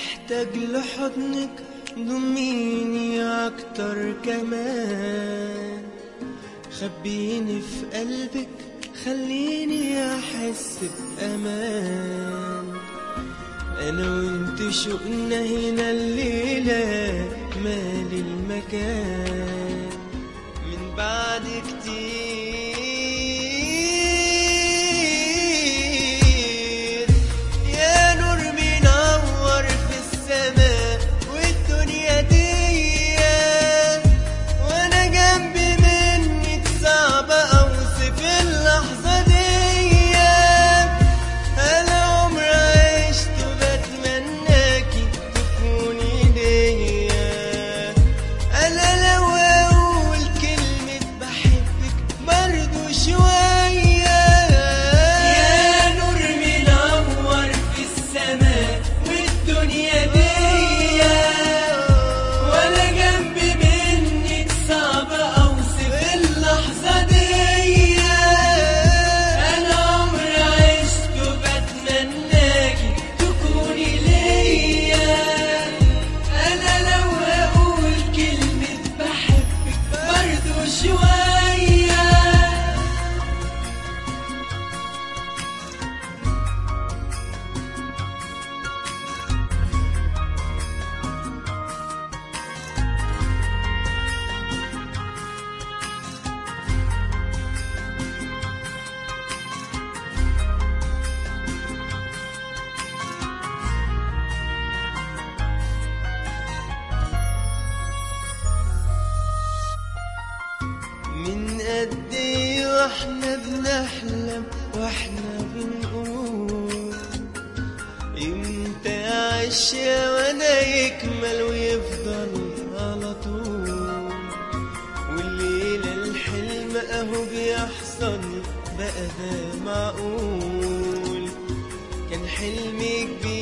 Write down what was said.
محتاج لحضنك ضميني اكتر كمان خبيني في قلبك خليني احس بامان انا وانت شوقنا هنا الليله مالي المكان من بعد كتير يا نور منور في السماء والدنيا دي وانا جنبي منك صعب اوصف اللحظه دي انا عمر عشت وبتمناكي تكوني ليا انا لو اقول كلمه بحبك برضو شويه يا نور منور في السماء والدنيا دي وانا جنبي منك صعب اوصف اللحظة دي انا عمري عشت وبتمناكي تكوني ليا انا لو اقول كلمة بحبك برضو شوية من قد ايه واحنا بنحلم واحنا بنقول امتى اعيش يا وانا يكمل ويفضل على طول والليلة الحلم اهو بيحصل بقى ده معقول كان حلمي كبير